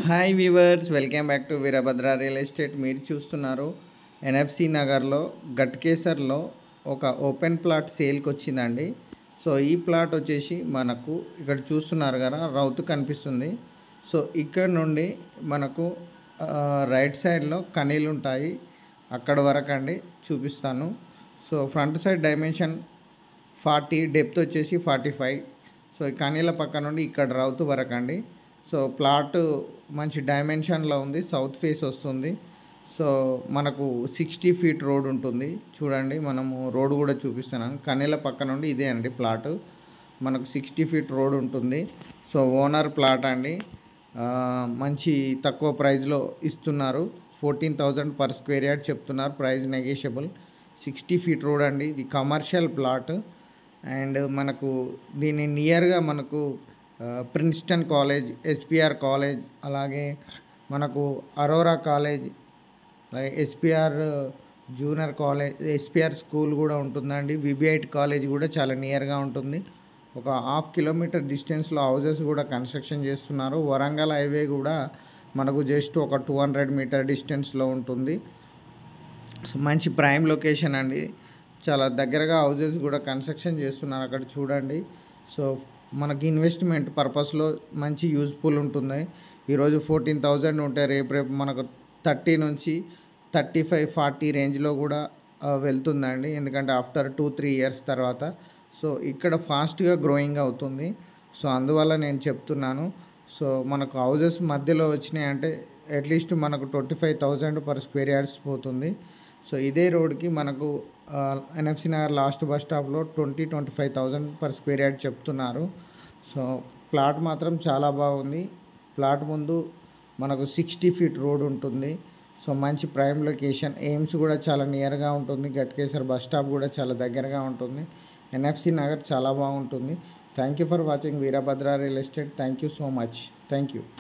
hi viewers welcome back to Veerabhadra real estate మీరు చూస్తున్నారు NFC నగర్లో గట్కేసర్లో ఒక ఓపెన్ ప్లాట్ సేల్కి వచ్చిందండి సో ఈ ప్లాట్ వచ్చేసి మనకు ఇక్కడ చూస్తున్నారు కదా రౌతు కనిపిస్తుంది సో ఇక్కడ నుండి మనకు ఆ, రైట్ సైడ్లో కనీలు ఉంటాయి అక్కడ వరకు అండి చూపిస్తాను so front side dimension forty depth వచ్చేసి ఫార్టీ ఫైవ్ సో ఈ కనీల పక్క నుండి ఇక్కడ రౌతు వరకు అండి సో ప్లాట్ మంచి డైమెన్షన్లో ఉంది సౌత్ ఫేస్ వస్తుంది సో మనకు సిక్స్టీ ఫీట్ రోడ్ ఉంటుంది చూడండి మనము రోడ్ కూడా చూపిస్తున్నాను కనీల పక్క నుండి ఇదే అండి ప్లాట్ మనకు సిక్స్టీ ఫీట్ రోడ్ ఉంటుంది సో ఓనర్ ప్లాట్ అండి ఆ, మంచి తక్కువ ప్రైస్లో ఇస్తున్నారు fourteen thousand per square yard చెప్తున్నారు price negotiable sixty feet road అండి ఇది కమర్షియల్ ప్లాట్ అండ్ మనకు దీని నియర్గా మనకు ఆ, ప్రిన్స్టన్ కాలేజ్ ఎస్పిఆర్ కాలేజ్ అలాగే మనకు అరోరా కాలేజ్ అలాగే SPR junior college SPR school కూడా ఉంటుందండి విబిఐటి కాలేజ్ కూడా చాలా నియర్గా ఉంటుంది ఒక హాఫ్ కిలోమీటర్ డిస్టెన్స్లో హౌజెస్ కూడా కన్స్ట్రక్షన్ చేస్తున్నారు వరంగల్ హైవే కూడా మనకు జస్ట్ ఒక టూ హండ్రెడ్ మీటర్ డిస్టెన్స్లో ఉంటుంది సో మంచి ప్రైమ్ లొకేషన్ అండి చాలా దగ్గరగా హౌజెస్ కూడా కన్స్ట్రక్షన్ చేస్తున్నారు అక్కడ చూడండి సో మనకి ఇన్వెస్ట్మెంట్ పర్పస్లో మంచి యూజ్ఫుల్ ఉంటుంది ఈరోజు ఫోర్టీన్ థౌజండ్ ఉంటే రేపు రేపు మనకు థర్టీ నుంచి థర్టీ ఫైవ్ ఫార్టీ రేంజ్లో కూడా ఆ, వెళ్తుందండి ఎందుకంటే ఆఫ్టర్ టూ త్రీ ఇయర్స్ తర్వాత సో ఇక్కడ ఫాస్ట్గా గ్రోయింగ్ అవుతుంది సో అందువల్ల నేను చెప్తున్నాను సో మనకు హౌజెస్ మధ్యలో వచ్చినాయి అంటే అట్లీస్ట్ మనకు twenty five thousand per square yards పోతుంది సో ఇదే రోడ్కి మనకు ఎన్ఎఫ్సి నగర్ లాస్ట్ బస్ స్టాప్లో twenty twenty five thousand per square yard చెప్తున్నారు సో ప్లాట్ మాత్రం చాలా బాగుంది ప్లాట్ ముందు మనకు సిక్స్టీ ఫీట్ రోడ్ ఉంటుంది సో మంచి ప్రైమ్ లొకేషన్ ఎయిమ్స్ కూడా చాలా నియర్గా ఉంటుంది గట్కేసర్ బస్ స్టాప్ కూడా చాలా దగ్గరగా ఉంటుంది ఎన్ఎఫ్సి నగర్ చాలా బాగుంటుంది thank you for watching Veerabhadra real estate thank you so much thank you